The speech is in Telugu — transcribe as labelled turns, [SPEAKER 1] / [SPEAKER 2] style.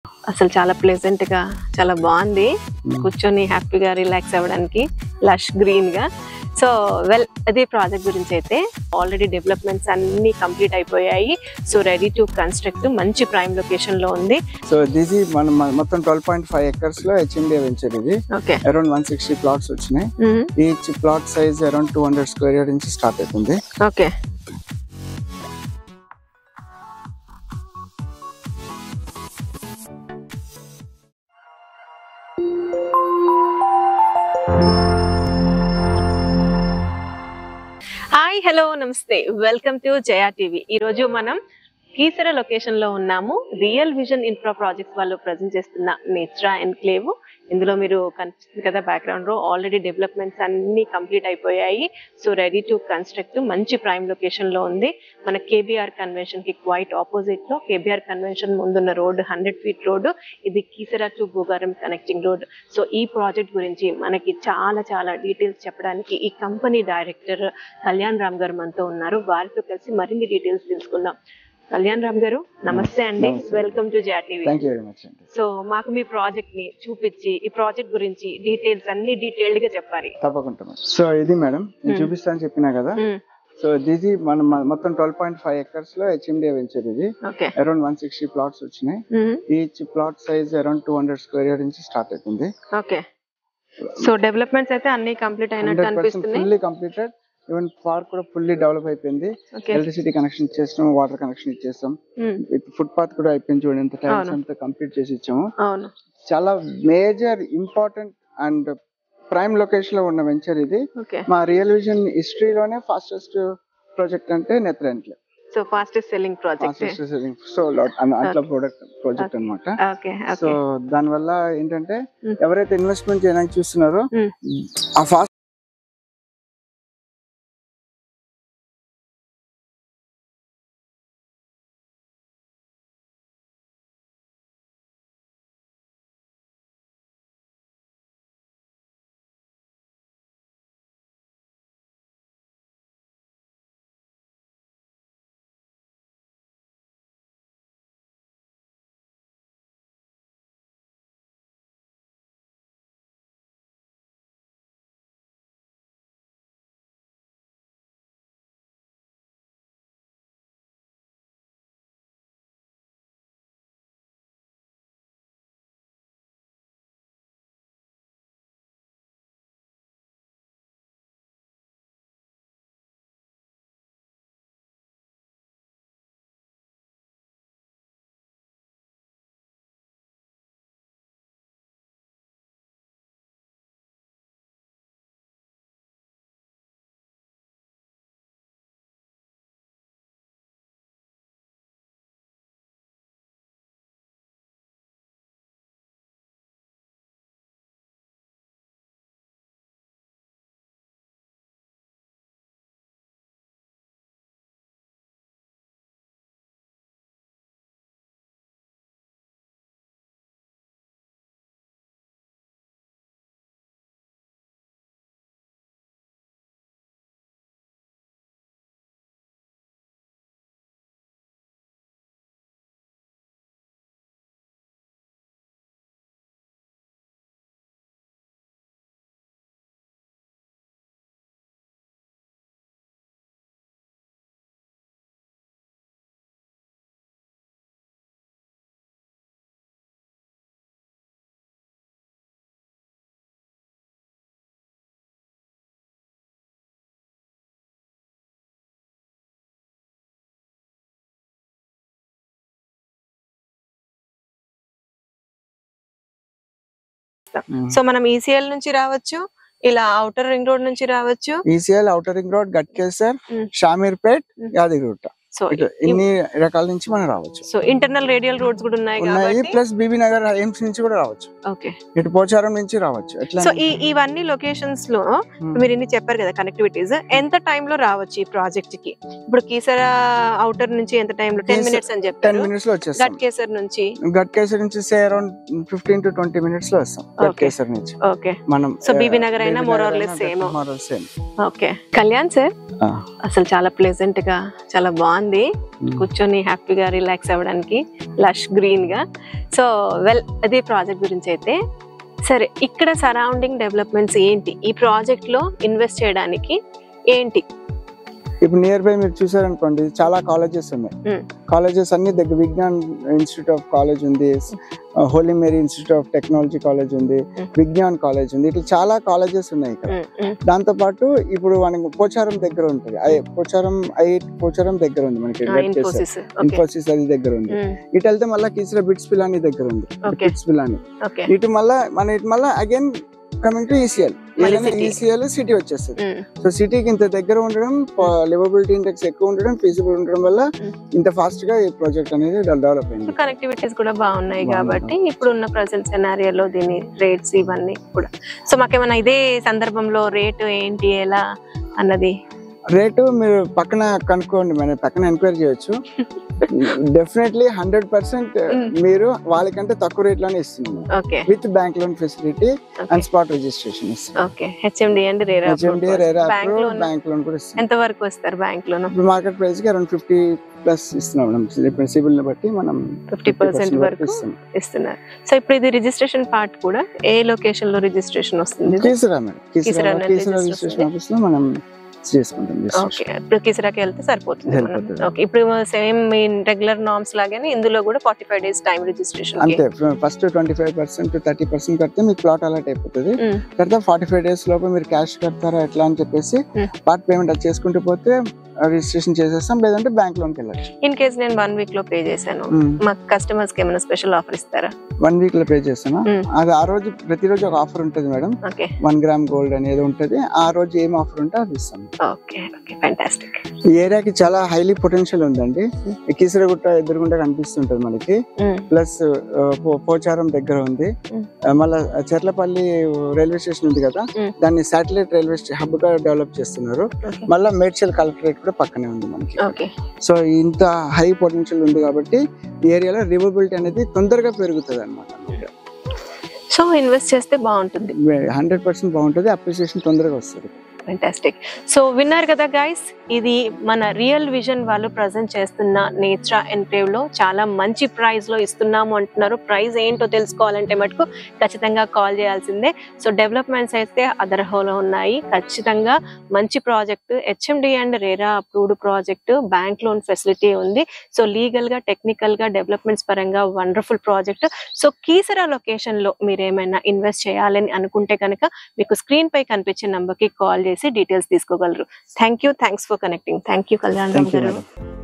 [SPEAKER 1] అసలు చాలా ప్లెజెంట్ గా చాలా బాగుంది కూర్చొని హ్యాపీగా రిలాక్స్ అవ్వడానికి లష్ గ్రీన్ గా సో వెల్ అదే ప్రాజెక్ట్ గురించి అయితే ఆల్రెడీ డెవలప్మెంట్స్ అన్ని కంప్లీట్ అయిపోయాయి సో రెడీ టు కన్స్ట్రక్ట్ మంచి ప్రైమ్ లొకేషన్ లో ఉంది
[SPEAKER 2] సో దిస్ మన మన మొత్తం ట్వెల్వ్ పాయింట్ ఫైవ్ ఎకర్స్ లో హెచ్ఎండి వెంచర్ ఇది
[SPEAKER 1] okay
[SPEAKER 2] around one sixty plots వచ్చినాయి each plot size around two hundred square yard నుంచి స్టార్ట్ అవుతుంది
[SPEAKER 1] ఓకే హాయ్ హలో నమస్తే వెల్కమ్ టు జయా టీవీ ఈ రోజు మనం కీసర లొకేషన్ లో ఉన్నాము రియల్ విజన్ ఇన్ఫ్రా ప్రాజెక్ట్స్ వాళ్ళు ప్రజెంట్ చేస్తున్న నేత్రా ఎన్క్లేవ్ ఇందులో మీరు కనిపిస్తుంది కదా బ్యాక్గ్రౌండ్ లో ఆల్రెడీ డెవలప్మెంట్స్ అన్ని కంప్లీట్ అయిపోయాయి సో రెడీ టు కన్స్ట్రక్ట్ మంచి ప్రైమ్ లొకేషన్ లో ఉంది మన కేబిఆర్ కన్వెన్షన్ కి క్వైట్ ఆపోజిట్ లో కేబిఆర్ కన్వెన్షన్ ముందున్న రోడ్ హండ్రెడ్ ఫీట్ రోడ్ ఇది Keesara to Bhugaram connecting road so ఈ ప్రాజెక్ట్ గురించి మనకి చాలా చాలా డీటెయిల్స్ చెప్పడానికి ఈ కంపెనీ డైరెక్టర్ కళ్యాణ్ రామ్ గారు మనతో ఉన్నారు వారితో కలిసి మరిన్ని డీటెయిల్స్ తెలుసుకుందాం కళ్యాణ్ రామ్ గారు నమస్తే అండి
[SPEAKER 2] నమస్తే.
[SPEAKER 1] Welcome to Jaya TV
[SPEAKER 2] thank you very much అండి
[SPEAKER 1] సో మాకు మీ ప్రాజెక్ట్ ని చూపించి ఈ ప్రాజెక్ట్ గురించి డీటెయిల్స్ అన్ని డీటెయిల్డ్ గా చెప్పాలి
[SPEAKER 2] తప్పకుండా మేడం సో ఇది మేడం నేను
[SPEAKER 1] Hmm.
[SPEAKER 2] చూపిస్తాను చెప్పినా కదా
[SPEAKER 1] మ్మ్.
[SPEAKER 2] సో దిస్ మన మన మొత్తం ట్వెల్వ్ పాయింట్ ఫైవ్ ఎకర్స్ లో హెచ్ఎండి వెంచర్ ఇది
[SPEAKER 1] okay
[SPEAKER 2] around one sixty plots వచ్చినాయి
[SPEAKER 1] మ్మ్.
[SPEAKER 2] Each plot size around two hundred square yard నుంచి స్టార్ట్ అవుతుంది
[SPEAKER 1] ఓకే సో డెవలప్మెంట్స్ అయితే అన్ని కంప్లీట్ అయినట్టు
[SPEAKER 2] హండ్రెడ్ పర్సెంట్
[SPEAKER 1] అనిపిస్తున్నాయి
[SPEAKER 2] ఫుల్లీ కంప్లీటెడ్ ఈవెన్ పార్క్ కూడా ఫుల్లీ డెవలప్ అయిపోయింది
[SPEAKER 1] ఓకే
[SPEAKER 2] ఎలక్ట్రిసిటీ కనెక్షన్ ఇచ్చేస్తాం వాటర్ కనెక్షన్ ఇచ్చేస్తాం
[SPEAKER 1] మ్మ్.
[SPEAKER 2] విత్ ఫుట్ పాత్ కూడా అయిపోయింది చూడండి ఎంత టైమ్స్
[SPEAKER 1] అవును.
[SPEAKER 2] అంతా కంప్లీట్ చేసి ఇచ్చాము
[SPEAKER 1] అవును
[SPEAKER 2] చాలా major important and prime location లో ఉన్న వెంచర్ ఇది
[SPEAKER 1] ఓకే
[SPEAKER 2] మా రియల్ విజన్ హిస్టరీలోనే ఫాస్టెస్ట్ ప్రాజెక్ట్ అంటే నెత్రెంట్లే
[SPEAKER 1] so fastest selling project
[SPEAKER 2] fastest selling so అట్లా ప్రోడక్ట్ ప్రాజెక్ట్ అన్నమాట
[SPEAKER 1] ఓకే
[SPEAKER 2] సో
[SPEAKER 1] ఓకే
[SPEAKER 2] దాని వల్ల ఏంటంటే
[SPEAKER 1] Mm.
[SPEAKER 2] ఎవరైతే ఇన్వెస్ట్మెంట్ చేయడానికి చూస్తున్నారో
[SPEAKER 1] Mm.
[SPEAKER 2] ఆ ఫాస్ట్
[SPEAKER 1] సో మనం ఈసీఎల్ నుంచి రావచ్చు ఇలా అవుటర్ రింగ్ రోడ్ నుంచి రావచ్చు
[SPEAKER 2] ECL outer ring road Ghatkesar
[SPEAKER 1] Mm.
[SPEAKER 2] Shamirpet
[SPEAKER 1] Mm.
[SPEAKER 2] Yadagirigutta
[SPEAKER 1] so
[SPEAKER 2] ఇట్లా ఇన్ని రకాల నుంచి మనం రావచ్చు
[SPEAKER 1] సో ఇంటర్నల్ రేడియల్ రోడ్స్ కూడా ఉన్నాయి
[SPEAKER 2] ఉన్నాయి
[SPEAKER 1] కాబట్టి
[SPEAKER 2] ప్లస్ బీబీ నగర్ ఎయిమ్స్ నుంచి కూడా రావచ్చు
[SPEAKER 1] ఓకే
[SPEAKER 2] ఇటు పోచారం నుంచి రావచ్చు ఎట్లా
[SPEAKER 1] సో ఈ ఇవన్నీ లొకేషన్స్ లో
[SPEAKER 2] Hmm.
[SPEAKER 1] మీరు ఇన్ని చెప్పారు కదా కనెక్టివిటీస్ ఎంత టైం లో రావచ్చు ఈ ప్రాజెక్ట్ కి ఇప్పుడు కీసరా అవుటర్ నుంచి ఎంత టైం లో టెన్
[SPEAKER 2] కీసర-
[SPEAKER 1] మినిట్స్ అని
[SPEAKER 2] టెన్
[SPEAKER 1] చెప్పారు
[SPEAKER 2] మినిట్స్ లో వచ్చేస్తాం
[SPEAKER 1] గట్కేసర్ నుంచి
[SPEAKER 2] గట్కేసర్ నుంచి say around fifteen to twenty minutes లో వస్తాం గట్కేసర్ నుంచి
[SPEAKER 1] ఓకే
[SPEAKER 2] మనం
[SPEAKER 1] So, BB నగర్ అయినా more or less same.
[SPEAKER 2] Same
[SPEAKER 1] okay Kalyan sir అసలు చాలా ప్లెజెంట్ గా చాలా బాగుంది బాగుంది కూర్చొని హ్యాపీగా రిలాక్స్ అవ్వడానికి లష్ గ్రీన్ గా సో వెల్ అది ప్రాజెక్ట్ గురించి అయితే సరే ఇక్కడ సరౌండింగ్ డెవలప్మెంట్స్ ఏంటి ఈ ప్రాజెక్ట్ లో ఇన్వెస్ట్ చేయడానికి ఏంటి
[SPEAKER 2] ఇప్పుడు నియర్ బై మీరు చూసారనుకోండి చాలా కాలేజెస్ ఉన్నాయి
[SPEAKER 1] Hmm.
[SPEAKER 2] కాలేజెస్ అన్ని దగ్గర విజ్ఞాన్ ఇన్స్టిట్యూట్ ఆఫ్ కాలేజ్ ఉంది holy Mary institute of technology college ఉంది
[SPEAKER 1] Hmm.
[SPEAKER 2] విజ్ఞాన్ కాలేజ్ ఉంది ఇట్లా చాలా కాలేజెస్ ఉన్నాయి ఇక్కడ
[SPEAKER 1] ఉమ్, ఉమ్,
[SPEAKER 2] దాంతో పాటు ఇప్పుడు మనకి పోచారం దగ్గర ఉంటుంది ఐ పోచారం ఐ పోచారం దగ్గర ఉంది మనకి
[SPEAKER 1] ఆ, ఇన్ఫోసిస్ ఓకే
[SPEAKER 2] ఇన్ఫోసిస్ అది దగ్గర ఉంది ఇటు వెళ్తే మళ్ళీ కిసిరా బిట్స్ పిలాని దగ్గర ఉంది
[SPEAKER 1] ఓకే
[SPEAKER 2] బిట్స్ పిలాని
[SPEAKER 1] ఓకే
[SPEAKER 2] ఇటు మళ్ళా మన ఇటు మళ్ళా అగైన్ కమింగ్ టు ఈసీఎల్
[SPEAKER 1] మళ్ళీ
[SPEAKER 2] ఏదైనా
[SPEAKER 1] city.
[SPEAKER 2] ఈసీఎల్ సిటీ వచ్చేస్తుంది సో సిటీకి ఇంత దగ్గర ఉండడం లివబిలిటీ ఇండెక్స్ ఎక్కువ ఉండడం ఫీజిబుల్ ఉండడం వల్ల
[SPEAKER 1] Mm.
[SPEAKER 2] ఇంత ఫాస్ట్ గా ఈ ప్రాజెక్ట్ అనేది డెవలప్ అయింది
[SPEAKER 1] కనెక్టివిటీస్ కూడా బాగున్నాయి
[SPEAKER 2] బాగున్నాయి.
[SPEAKER 1] కాబట్టి ఇప్పుడు ఉన్న ప్రజెంట్ సెనారియోలో దీని రేట్స్ ఇవన్నీ కూడా సో మాకేమైనా ఇదే సందర్భంలో రేటు ఏంటి ఎలా అన్నది
[SPEAKER 2] రేటు మీరు పక్కన కనుక్కోండి మన పక్కన ఎంక్వైరీ చేయొచ్చు డెఫినెట్లీ హండ్రెడ్ పర్సెంట్
[SPEAKER 1] Mm.
[SPEAKER 2] మీరు వాళ్ళకంటే తక్కువ రేట్ లోనే ఇస్తున్నాము
[SPEAKER 1] okay
[SPEAKER 2] with bank loan facility and spot registration ఇస్తాం
[SPEAKER 1] okay HMD and RERA
[SPEAKER 2] HMD RERA
[SPEAKER 1] bank loan
[SPEAKER 2] bank loan కూడా ఇస్తాం
[SPEAKER 1] ఎంత వరకు వస్తారు బ్యాంక్ లోన్
[SPEAKER 2] ఇప్పుడు మార్కెట్ ప్రైస్ కి అరౌండ్ ఫిఫ్టీ ప్లస్ ఇస్తున్నాం మనం సిబిల్ ని బట్టి మనం
[SPEAKER 1] ఫిఫ్టీ పర్సెంట్ వరకు
[SPEAKER 2] ఇస్తున్నాం
[SPEAKER 1] ఇస్తున్నారు సో ఇప్పుడు ఇది రిజిస్ట్రేషన్ పార్ట్ కూడా ఏ లొకేషన్ లో రిజిస్ట్రేషన్ వస్తుంది
[SPEAKER 2] కీసరా మేడం కీసరా
[SPEAKER 1] కీసరాలో
[SPEAKER 2] కీసరా
[SPEAKER 1] register
[SPEAKER 2] రిజిస్ట్రేషన్ ఆఫీస్ లో మనం చేసుకుంటాం
[SPEAKER 1] ఓకే ఇప్పుడు కిసరాకి వెళ్తే సరిపోతుంది మనం.
[SPEAKER 2] సరిపోతుంది.
[SPEAKER 1] ఓకే ఇప్పుడు సేమ్ మీ రెగ్యులర్ నార్మ్స్ లాగానే ఇందులో కూడా forty five days time registration
[SPEAKER 2] అంతే first twenty five percent thirty percent కడితే మీకు ప్లాట్ అలాట్ అయిపోతుంది తర్వాత ఫార్టీ ఫైవ్ డేస్ లోపు మీరు క్యాష్ కడతారా ఎట్లా అని చెప్పేసి
[SPEAKER 1] Hmm.
[SPEAKER 2] పార్ట్ పేమెంట్ అది చేసుకుంటూ పోతే రిజిస్ట్రేషన్ చేసేస్తాం లేదంటే బ్యాంక్ లోన్కి వెళ్ళచ్చు
[SPEAKER 1] ఇన్ కేస్ నేను వన్ వీక్ లో పే చేశాను మా కస్టమర్స్ కి ఏమైనా స్పెషల్ ఆఫర్ ఇస్తారా
[SPEAKER 2] వన్ వీక్ లో పే చేస్తాను
[SPEAKER 1] Hmm.
[SPEAKER 2] అది ఆ రోజు ప్రతిరోజు ఒక ఆఫర్ ఉంటుంది madam
[SPEAKER 1] okay
[SPEAKER 2] one gram gold అనేది ఉంటుంది ఆ రోజు ఏం ఆఫర్ ఉంటే అది ఇస్తాం
[SPEAKER 1] ఓకే ఓకే ఫ్యాంటాస్టిక్
[SPEAKER 2] ఈ ఏరియాకి చాలా హైలీ పొటెన్షియల్ ఉందండి ఈ కీసరగుట్ట ఎదురుగుండా కనిపిస్తుంటది మనకి ప్లస్ పోచారం దగ్గర ఉంది
[SPEAKER 1] Mm.
[SPEAKER 2] ఆ, మళ్ళా చెర్లపల్లి రైల్వే స్టేషన్ ఉంది కదా
[SPEAKER 1] Mm.
[SPEAKER 2] దాన్ని శాటిలైట్ రైల్వే హబ్ గా డెవలప్ చేస్తున్నారు మళ్ళీ మేడ్చల్ కలెక్టరేట్ కూడా పక్కనే ఉంది మనకి
[SPEAKER 1] ఓకే
[SPEAKER 2] సో ఇంత హై పొటెన్షియల్ ఉంది కాబట్టి ఈ ఏరియాలో రివబిలిటీ అనేది తొందరగా పెరుగుతుంది అనమాట
[SPEAKER 1] సో ఇన్వెస్ట్ చేస్తే బాగుంటుంది
[SPEAKER 2] హండ్రెడ్ పర్సెంట్ బాగుంటుంది అప్రిసియేషన్ తొందరగా వస్తుంది
[SPEAKER 1] ఫెంటాస్టిక్ సో విన్నారు కదా గైస్ ఇది మన రియల్ విజన్ వాళ్ళు ప్రజెంట్ చేస్తున్న నేత్రా ఎన్క్లేవ్ లో చాలా మంచి ప్రైస్ లో ఇస్తున్నాము అంటున్నారు ప్రైస్ ఏంటో తెలుసుకోవాలంటే మటుకు ఖచ్చితంగా కాల్ చేయాల్సిందే సో డెవలప్మెంట్స్ అయితే అదర్హోలో ఉన్నాయి ఖచ్చితంగా మంచి project HMD and RERA approved project bank loan facility ఉంది సో లీగల్ గా టెక్నికల్ గా డెవలప్మెంట్స్ పరంగా wonderful project so Keesara location లో మీరు ఏమైనా ఇన్వెస్ట్ చేయాలని అనుకుంటే కనుక మీకు స్క్రీన్ పై కనిపించే నంబర్ కి కాల్ చేసి డీటెయిల్స్ తీసుకోగలరు thank you thanks for connecting thank you Kalyan Ram
[SPEAKER 2] thank you
[SPEAKER 1] గారు
[SPEAKER 2] మేడం